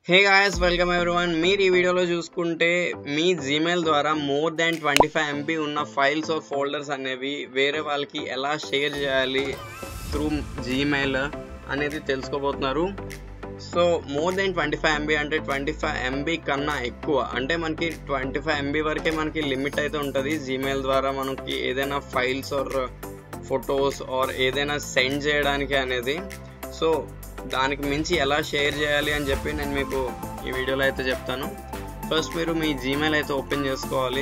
hey guys welcome everyone మీరు ఈ వీడియోలో చూసుకుంటే మీ జీమెయిల్ ద్వారా more than twenty five MB ఉన్న ఫైల్స్ ఆర్ ఫోల్డర్స్ అనేవి వేరే వాళ్ళకి ఎలా షేర్ చేయాలి త్రూ జీమెయిల్ అనేది తెలుసుకోబోతున్నారు so more than twenty five MB అంటే ట్వంటీ ఫైవ్ ఎంబీ కన్నా ఎక్కువ అంటే మనకి ట్వంటీ ఫైవ్ ఎంబీ వరకే మనకి లిమిట్ అయితే ఉంటుంది జీమెయిల్ ద్వారా మనకి ఏదైనా ఫైల్స్ ఆర్ ఫొటోస్ ఆర్ ఏదైనా సెండ్ చేయడానికి అనేది సో దానికి మించి ఎలా షేర్ చేయాలి అని చెప్పి నేను మీకు ఈ వీడియోలో అయితే చెప్తాను ఫస్ట్ మీరు మీ జీమెయిల్ అయితే ఓపెన్ చేసుకోవాలి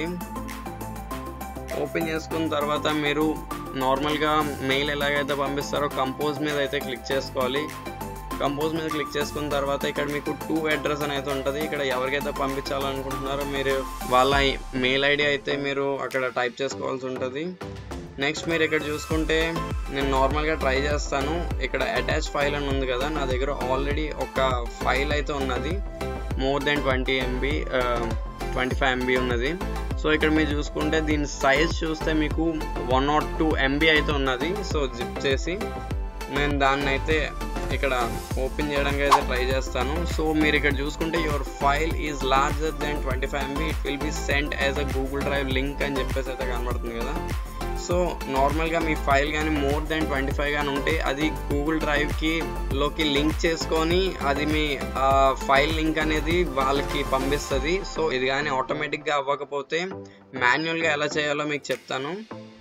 ఓపెన్ చేసుకున్న తర్వాత మీరు నార్మల్గా మెయిల్ ఎలాగైతే పంపిస్తారో కంపోజ్ మీద అయితే క్లిక్ చేసుకోవాలి కంపోజ్ మీద క్లిక్ చేసుకున్న తర్వాత ఇక్కడ మీకు టూ అడ్రస్ అనేది ఉంటుంది ఇక్కడ ఎవరికైతే పంపించాలనుకుంటున్నారో మీరు వాళ్ళ మెయిల్ ఐడి అయితే మీరు అక్కడ టైప్ చేసుకోవాల్సి ఉంటుంది నెక్స్ట్ మీరు ఇక్కడ చూసుకుంటే నేను నార్మల్గా ట్రై చేస్తాను ఇక్కడ అటాచ్ ఫైల్ అని ఉంది కదా నా దగ్గర ఆల్రెడీ ఒక ఫైల్ అయితే ఉన్నది more than twenty MB twenty five MB ఉన్నది సో ఇక్కడ మీరు చూసుకుంటే దీని సైజ్ చూస్తే మీకు వన్ నాట్ టూ ఎంబీ అయితే ఉన్నది సో జిప్ చేసి నేను దాన్ని అయితే ఇక్కడ ఓపెన్ చేయడానికి అయితే ట్రై చేస్తాను సో మీరు ఇక్కడ చూసుకుంటే your file is larger than twenty five MB it will be send as a Google Drive link అని చెప్పేసి అయితే కనబడుతుంది కదా సో నార్మల్గా మీ ఫైల్ కానీ మోర్ దెన్ ట్వంటీ ఫైవ్ కానీ ఉంటే అది గూగుల్ డ్రైవ్కి లోకి లింక్ చేసుకొని అది మీ ఫైల్ లింక్ అనేది వాళ్ళకి పంపిస్తుంది సో ఇది కానీ ఆటోమేటిక్గా అవ్వకపోతే మాన్యువల్గా ఎలా చేయాలో మీకు చెప్తాను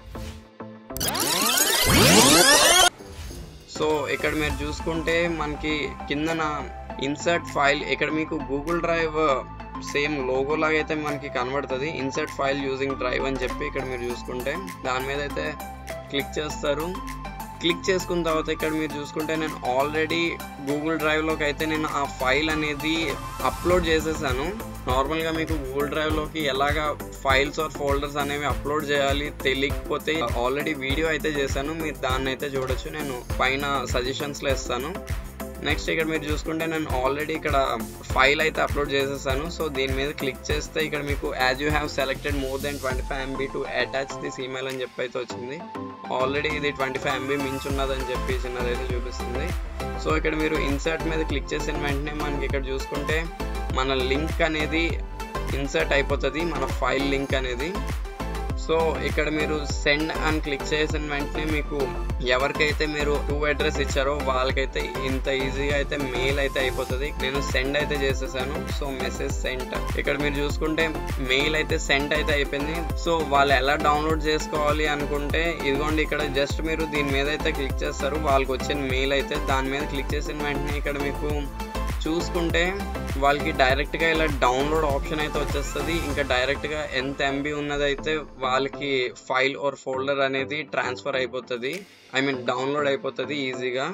సో ఇక్కడ మీరు చూసుకుంటే మనకి కిందన ఇన్సర్ట్ ఫైల్ ఇక్కడ మీకు గూగుల్ డ్రైవ్ సేమ్ లోగో లాగా అయితే మనకి కనబడుతుంది ఇన్సర్ట్ ఫైల్ యూజింగ్ డ్రైవ్ అని చెప్పి ఇక్కడ మీరు చూసుకుంటే దాని మీద అయితే క్లిక్ చేస్తారు క్లిక్ చేసుకున్న తర్వాత ఇక్కడ మీరు చూసుకుంటే నేను ఆల్రెడీ గూగుల్ డ్రైవ్లోకి అయితే నేను ఆ ఫైల్ అనేది అప్లోడ్ చేసేసాను నార్మల్గా మీకు గూగుల్ డ్రైవ్లోకి ఎలాగా ఫైల్స్ ఆర్ ఫోల్డర్స్ అనేవి అప్లోడ్ చేయాలి తెలియకపోతే ఆల్రెడీ వీడియో అయితే చేశాను మీరు దాన్ని అయితే చూడొచ్చు నేను పైన సజెషన్స్లో ఇస్తాను నెక్స్ట్ ఇక్కడ మీరు చూసుకుంటే నేను ఆల్రెడీ ఇక్కడ ఫైల్ అయితే అప్లోడ్ చేసేసాను సో దీని మీద క్లిక్ చేస్తే ఇక్కడ మీకు as you have selected more than twenty five MB to attach this email అని చెప్పి అయితే వచ్చింది ఆల్రెడీ ఇది ట్వంటీ ఫైవ్ ఎంబీ మించి ఉన్నదని చెప్పి చిన్నదైతే చూపిస్తుంది సో ఇక్కడ మీరు ఇన్సర్ట్ మీద క్లిక్ చేసిన వెంటనే మనకి ఇక్కడ చూసుకుంటే మన లింక్ అనేది ఇన్సర్ట్ అయిపోతుంది మన ఫైల్ లింక్ అనేది సో ఇక్కడ మీరు సెండ్ అని క్లిక్ చేసిన వెంటనే మీకు ఎవరికైతే మీరు టూ అడ్రస్ ఇచ్చారో వాళ్ళకైతే ఇంత ఈజీగా అయితే మెయిల్ అయితే అయిపోతుంది నేను సెండ్ అయితే చేసేసాను సో మెసేజ్ సెండ్ ఇక్కడ మీరు చూసుకుంటే మెయిల్ అయితే సెండ్ అయితే అయిపోయింది సో వాళ్ళు ఎలా డౌన్లోడ్ చేసుకోవాలి అనుకుంటే ఇదిగోండి ఇక్కడ జస్ట్ మీరు దీని మీద అయితే క్లిక్ చేస్తారు వాళ్ళకి వచ్చిన మెయిల్ అయితే దాని మీద క్లిక్ చేసిన వెంటనే ఇక్కడ మీకు చూసుకుంటే వాళ్ళకి డైరెక్ట్గా ఇలా డౌన్లోడ్ ఆప్షన్ అయితే వచ్చేస్తుంది ఇంకా డైరెక్ట్గా ఎంత ఎంబీ ఉన్నదైతే వాళ్ళకి ఫైల్ ఆర్ ఫోల్డర్ అనేది ట్రాన్స్ఫర్ అయిపోతుంది ఐ మీన్ డౌన్లోడ్ అయిపోతుంది ఈజీగా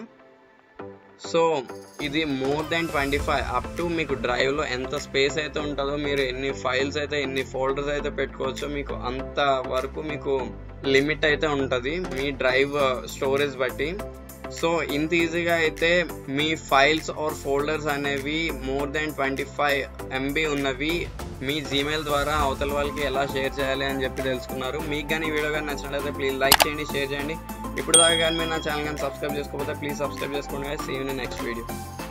సో ఇది more than twenty five up to మీకు డ్రైవ్లో ఎంత స్పేస్ అయితే ఉంటుందో మీరు ఎన్ని ఫైల్స్ అయితే ఎన్ని ఫోల్డర్స్ అయితే పెట్టుకోవచ్చో మీకు అంత వరకు మీకు లిమిట్ అయితే ఉంటుంది మీ డ్రైవ్ స్టోరేజ్ బట్టి సో ఇంత ఈజీగా అయితే మీ ఫైల్స్ ఆర్ ఫోల్డర్స్ అనేవి more than twenty five MB ఉన్నవి మీ జీమెయిల్ ద్వారా అవతల వాళ్ళకి ఎలా షేర్ చేయాలి అని చెప్పి తెలుసుకున్నారు మీకు కానీ ఈ వీడియో కానీ నచ్చినట్లయితే ప్లీజ్ లైక్ చేయండి షేర్ చేయండి ఇప్పుడు దాకా కానీ మీరు నా ఛానల్ కానీ సబ్స్క్రైబ్ చేసుకోకపోతే ప్లీజ్ సబ్స్క్రైబ్ చేసుకోండి సీ యూ నెక్స్ట్ వీడియో